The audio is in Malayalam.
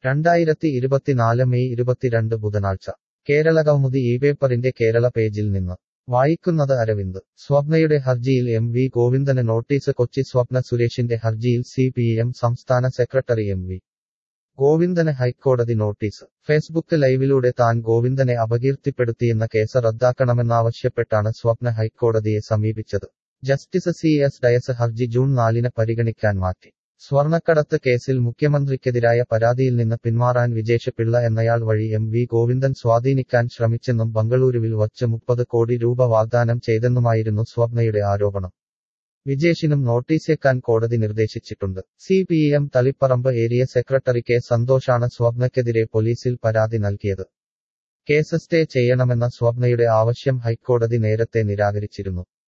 രണ്ടായിരത്തി ഇരുപത്തിനാല് മെയ് ഇരുപത്തിരണ്ട് ബുധനാഴ്ച കേരള കൗമുദി ഈ പേപ്പറിന്റെ കേരള പേജിൽ നിന്ന് വായിക്കുന്നത് അരവിന്ദ് സ്വപ്നയുടെ ഹർജിയിൽ എം വി ഗോവിന്ദന് നോട്ടീസ് കൊച്ചി സ്വപ്ന സുരേഷിന്റെ ഹർജിയിൽ സി പി എം സംസ്ഥാന സെക്രട്ടറി എം വി ഗോവിന്ദന് ഹൈക്കോടതി നോട്ടീസ് ഫേസ്ബുക്ക് ലൈവിലൂടെ താൻ ഗോവിന്ദനെ അപകീർത്തിപ്പെടുത്തിയെന്ന കേസ് റദ്ദാക്കണമെന്നാവശ്യപ്പെട്ടാണ് സ്വപ്ന ഹൈക്കോടതിയെ സമീപിച്ചത് ജസ്റ്റിസ് സി എസ് ഡയസ് ഹർജി ജൂൺ നാലിന് പരിഗണിക്കാൻ മാറ്റി സ്വർണക്കടത്ത് കേസിൽ മുഖ്യമന്ത്രിക്കെതിരായ പരാതിയിൽ നിന്ന് പിന്മാറാൻ വിജേഷ് പിള്ള എന്നയാൾ വഴി എം വി ഗോവിന്ദൻ സ്വാധീനിക്കാൻ ശ്രമിച്ചെന്നും ബംഗളൂരുവിൽ വച്ച് മുപ്പത് കോടി രൂപ വാഗ്ദാനം ചെയ്തെന്നുമായിരുന്നു സ്വപ്നയുടെ ആരോപണം വിജേഷിനും നോട്ടീസേക്കാൻ കോടതി നിർദ്ദേശിച്ചിട്ടുണ്ട് C P M Taliparamba area secretary K സന്തോഷാണ് സ്വപ്നയ്ക്കെതിരെ പോലീസിൽ പരാതി നൽകിയത് കേസ് സ്റ്റേ ചെയ്യണമെന്ന സ്വപ്നയുടെ ആവശ്യം ഹൈക്കോടതി നേരത്തെ നിരാകരിച്ചിരുന്നു